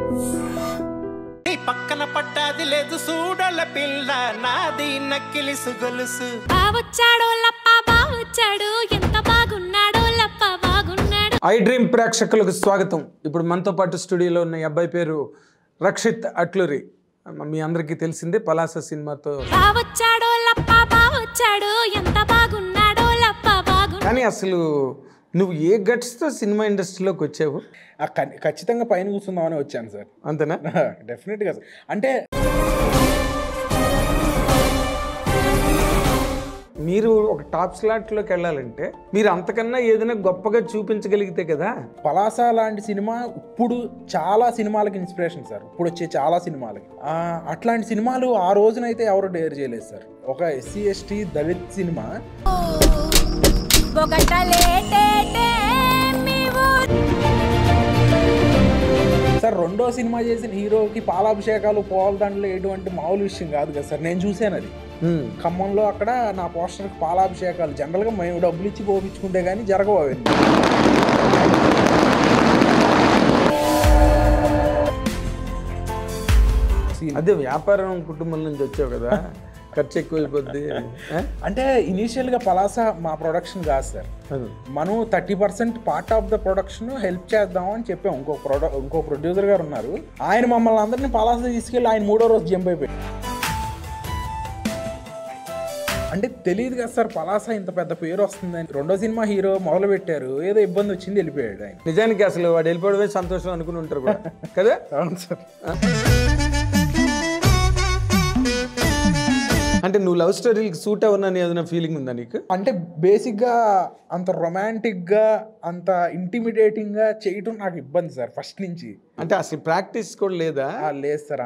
నీ పక్కన పట్టాది లేదు సూడల పిల్ల నాది నక్కిలిసు గొలుసు బావొచ్చాడో లప్ప బావొచ్చాడు ఎంత బాగున్నాడో లప్ప బాగున్నాడు ఐ డ్రీమ్ ప్రేక్షకులకు స్వాగతం ఇప్పుడు మనతో పాటు స్టూడియోలో ఉన్న ఈ అబ్బాయి పేరు రక్షిత్ అట్లూరి మీ అందరికీ తెలిసిందే పలాస సినిమాతో బావొచ్చాడో లప్ప బావొచ్చాడు ఎంత బాగున్నాడో లప్ప బాగున్నాడు కానీ అసలు నువ్వు ఏ గట్స్తో సినిమా ఇండస్ట్రీలోకి వచ్చావు ఆ ఖ- ఖచ్చితంగా పైన కూర్చుందామని వచ్చాను సార్ అంతేనా డెఫినెట్గా సార్ అంటే మీరు ఒక టాప్ స్లాట్లోకి వెళ్ళాలంటే మీరు అంతకన్నా ఏదైనా గొప్పగా చూపించగలిగితే కదా పలాస లాంటి సినిమా ఇప్పుడు చాలా సినిమాలకి ఇన్స్పిరేషన్ సార్ ఇప్పుడు వచ్చే చాలా సినిమాలకి ఆ, అట్లాంటి సినిమాలు ఆ రోజునైతే ఎవరు డేర్ చేయలేదు సార్ ఒక SC ST Dalit cinema sir రెండో సినిమా చేసిన హీరోకి పాలాభిషేకాలు పోవాల దాంట్లో ఎటువంటి మామూలు విషయం కాదు కదా సార్ నేను చూశాను అది హ్మ్. ఖమ్మంలో అక్కడ నా పోస్టర్కి పాలాభిషేకాలు జనరల్గా మేము డబ్బులు ఇచ్చి పోపించుకుంటే కానీ జరగవు అవన్నీ అదే వ్యాపారం కుటుంబం నుంచి వచ్చావు కదా ఖర్చు ఎక్కువైపోద్ది ఆ? అంటే ఇనీషియల్గా పలాస మా ప్రొడక్షన్ కాదు సార్ అది. మనం thirty percent part of the production help చేద్దాం అని చెప్పాం ఇంకో ప్రొడక్ ఇంకో ప్రొడ్యూసర్ గారు ఉన్నారు ఆయన మమ్మల్ని అందరినీ పలాస తీసుకెళ్ళి ఆయన మూడో రోజు జంప్ అయిపోయి అంటే తెలియదు కదా సార్ పలాస ఇంత పెద్ద పేరు వస్తుందని రెండో సినిమా హీరో మొదలు పెట్టారు ఏదో ఇబ్బంది వచ్చింది వెళ్ళిపోయాడు ఆయన నిజానికి అసలు వాడు వెళ్ళిపోవడమే సంతోషం అనుకుని ఉంటారు కూడా కదా అవును సార్ అంటే నువ్వు లవ్ స్టోరీకి సూట్ అవ్వనని ఏదైనా ఫీలింగ్ ఉందా నీకు అంటే బేసిక్గా అంత రొమాంటిక్గా అంత ఇంటిమిడేటింగ్గా చేయటం నాకు ఇబ్బంది సార్ ఫస్ట్ నుంచి అంటే అసలు ప్రాక్టీస్ కూడా లేదా ఆ, లేదు సార్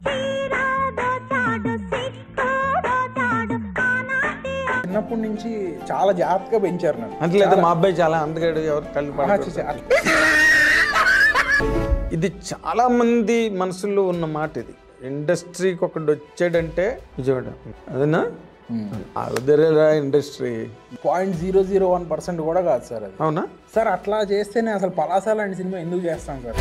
చిన్నప్పటి నుంచి చాలా జాగ్రత్తగా పెంచారు నన్ను అంటే లేదా మా అబ్బాయి చాలా అందగాడు ఎవరు కళ్ళు ఆహా, పడకూడదు. చూసా. ఇది చాలా మంది మనసులో ఉన్న మాట ఇది ఇండస్ట్రీకి ఒకటి వచ్చాడంటే విజయవాడ అదేనా అదరేరా industry point zero zero one percent కూడా కాదు సార్ అది అవునా సార్ అట్లా చేస్తేనే అసలు పలాస లాంటి సినిమా ఎందుకు చేస్తాం సార్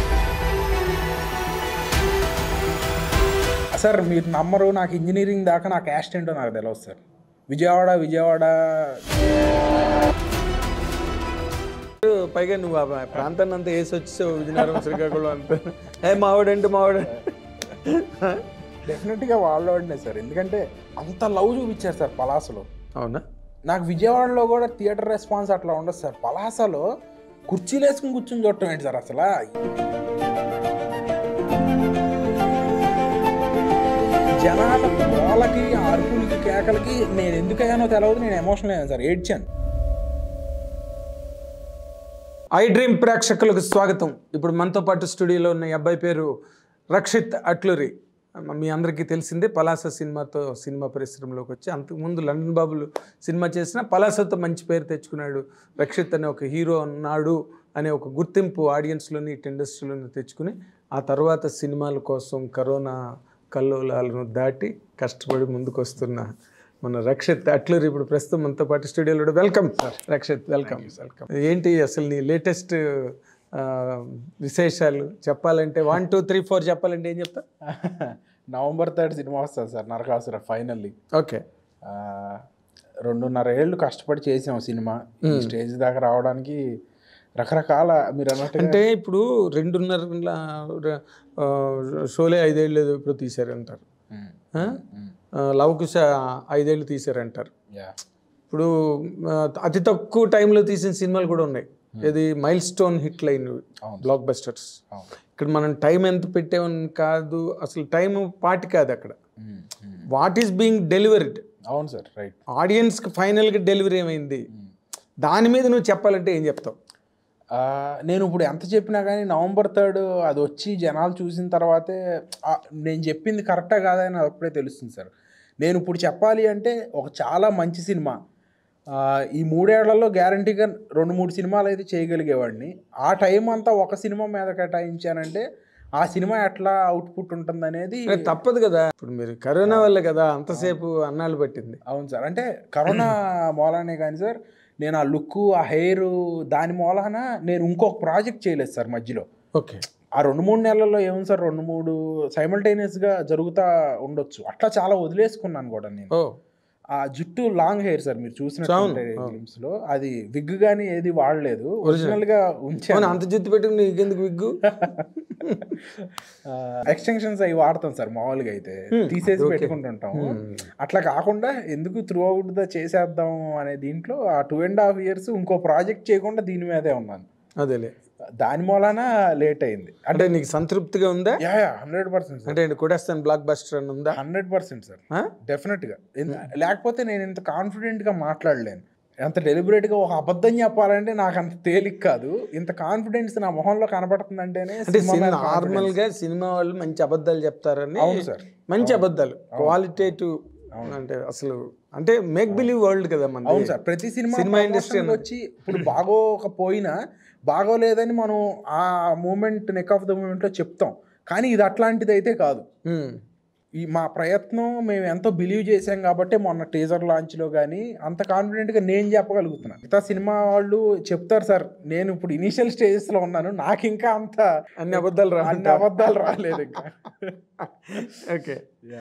సార్ మీరు నమ్మరు నాకు ఇంజనీరింగ్ దాకా నాకు క్యాస్ట్ ఏంటో నాకు తెలియదు సార్ విజయవాడ విజయవాడ పైగా నువ్వు ఆ ప్రాంతాన్ని అంతా వేసి వచ్చేసావు విజయనగరం శ్రీకాకుళం అంతా ఏ మావాడంటే మావాడంటే డెఫినెట్గా వాళ్ళవాడినే సార్ ఎందుకంటే అంత లవ్ చూపించారు సార్ పలాసలో అవునా నాకు విజయవాడలో కూడా థియేటర్ రెస్పాన్స్ అట్లా ఉండదు సార్ పలాసలో కుర్చీలు వేసుకుని కూర్చుని చూడటం ఏంటి సార్ అసలు జనాల గోలకి అరుపులకి కేకలకి నేను ఎందుకయ్యానో తెలియదు నేను ఎమోషనల్ అయ్యాను సార్ ఏడ్చాను ఐ డ్రీమ్ ప్రేక్షకులకు స్వాగతం ఇప్పుడు మనతో పాటు స్టూడియోలో ఉన్న ఈ అబ్బాయి పేరు రక్షిత్ అట్లూరి మీ అందరికీ తెలిసిందే పలాస సినిమాతో సినిమా పరిశ్రమలోకి వచ్చి అంతకుముందు లండన్ బాబులు సినిమా చేసిన పలాసతో మంచి పేరు తెచ్చుకున్నాడు రక్షిత్ అనే ఒక హీరో ఉన్నాడు అనే ఒక గుర్తింపు ఆడియన్స్లోని ఇటు ఇండస్ట్రీలోని తెచ్చుకుని ఆ తర్వాత సినిమాల కోసం కరోనా కల్లోలాలను దాటి కష్టపడి ముందుకు వస్తున్న మన రక్షిత్ అట్లూరి ఇప్పుడు ప్రస్తుతం మనతో పాటు స్టూడియోలో వెల్కమ్ రక్షిత్ వెల్కమ్ వెల్కమ్ ఏంటి అసలు నీ లేటెస్ట్ విశేషాలు చెప్పాలంటే వన్ టూ త్రీ ఫోర్ చెప్పాలంటే ఏం చెప్తా నవంబర్ థర్డ్ సినిమా వస్తుంది సార్ నరకాసుర ఫైనల్లీ ఓకే రెండున్నర ఏళ్ళు కష్టపడి చేసాం సినిమా ఈ స్టేజ్ దాకా రావడానికి రకరకాల మీరు అన్నట్టుగా అంటే ఇప్పుడు రెండున్నర ఆ, షోలే ఐదేళ్ళు ఏదో ఇప్పుడు తీశారంటారు ఉమ్, ఆ? ఉమ్, ఆ, లవకుశ ఐదేళ్ళు తీశారంటారు యా ఇప్పుడు ఆ, అతి తక్కువ టైంలో తీసిన సినిమాలు కూడా ఉన్నాయి ఇది మైల్ స్టోన్ హిట్ లైన్ అవును. బ్లాక్ బస్టర్స్ అవును ఇక్కడ మనం టైం ఎంత పెట్టామని కాదు అసలు టైం పాటి కాదు అక్కడ um, um. What is being delivered అవును సార్ రైట్ ఆడియన్స్కి ఫైనల్గా డెలివరీ ఏమైంది దాని మీద నువ్వు చెప్పాలంటే ఏం చెప్తావు ఆ, నేను ఇప్పుడు ఎంత చెప్పినా కానీ నవంబర్ థర్డ్ అది వచ్చి జనాలు చూసిన తర్వాతే ఆ, నేను చెప్పింది కరెక్టా కాదా అని అప్పుడే తెలుస్తుంది సార్ నేను ఇప్పుడు చెప్పాలి అంటే ఒక చాలా మంచి సినిమా ఆ, ఈ మూడేళ్లలో గ్యారంటీగా రెండు మూడు సినిమాలు అయితే చేయగలిగేవాడిని ఆ టైం అంతా ఒక సినిమా మీద కేటాయించానంటే ఆ సినిమా ఎట్లా అవుట్పుట్ ఉంటుంది అనేది అరే తప్పదు కదా ఇప్పుడు మీరు కరోనా వల్ల కదా అంతసేపు అన్నాళ్ళు పట్టింది అవును సార్ అంటే కరోనా మూలానే కానీ సార్ నేను ఆ లుక్ ఆ హెయిర్ దాని మూలాన నేను ఇంకొక ప్రాజెక్ట్ చేయలేదు సార్ మధ్యలో ఓకే ఆ రెండు మూడు నెలల్లో ఏముంది సార్ రెండు మూడు సైమల్టేనియస్గా జరుగుతా ఉండొచ్చు అట్లా చాలా వదిలేసుకున్నాను కూడా నేను ఓ ఆ జుట్టు లాంగ్ హెయిర్ సార్ మీరు చూసినట్టు అవును, అవును. ఫిల్మ్స్ లో అది విగ్ గానీ ఏది వాడలేదు ఒరిజినల్ గా అవును ఉంచాను అంత జుత్తు పెట్టుకుని నీకెందుకు విగ్గు ఎక్స్టెన్షన్స్ అవి వాడతాం సార్ మామూలుగా అయితే Hmm, తీసేసి okay. పెట్టుకుంటుంటాము Hmm. అట్లా కాకుండా ఎందుకు త్రూ అవుట్ ద చేసేద్దాం అనే దీంట్లో ఆ టూ అండ్ హాఫ్ ఇయర్స్ ఇంకో ప్రాజెక్ట్ చేయకుండా దీని మీదే ఉన్నాను అదేలే దాని మూలాన లేట్ అయింది అంటే నీకు సంతృప్తిగా ఉందా యా హండ్రెడ్ పర్సెంట్ సార్ అంటే కొడేస్తాను బ్లాక్ బస్టర్ అని ఉందా హండ్రెడ్ పర్సెంట్ సార్ ఆ? డెఫినెట్ గా ఎందు- లేకపోతే నేను ఇంత కాన్ఫిడెంట్ గా మాట్లాడలేను అంత డెలిబరేట్ గా ఒక అబద్ధం చెప్పాలంటే నాకు అంత తేలిక కాదు ఇంత కాన్ఫిడెన్స్ నా మొహంలో కనబడుతుందంటేనే అంటే సినిమా మీద నార్మల్ confidence. గా సినిమా వాళ్ళు మంచి అబద్ధాలు చెప్తారని అవును సార్ మంచి అబద్ధాలు క్వాలిటేటివ్ అంటే అసలు అంటే మేక్ బిలీవ్ వరల్డ్ కదా మన అవును సార్ ప్రతి సినిమా సినిమా industry promotion కి వచ్చి ఇప్పుడు బాగోకపోయినా బాగోలేదని మనం ఆ moment nick of the moment లో చెప్తాం కానీ ఇది అట్లాంటిది అయితే కాదు ఈ మా ప్రయత్నం మేము ఎంతో బిలీవ్ చేసాం కాబట్టి మొన్న టీజర్ లాంచ్లో కానీ అంత కాన్ఫిడెంట్గా నేను చెప్పగలుగుతున్నాను మిగతా సినిమా వాళ్ళు చెప్తారు సార్ నేను ఇప్పుడు ఇనిషియల్ స్టేజెస్లో ఉన్నాను నాకు ఇంకా అంత అన్ని అబద్ధాలు రా అన్ని అబద్ధాలు రాలేదు ఇంకా ఓకే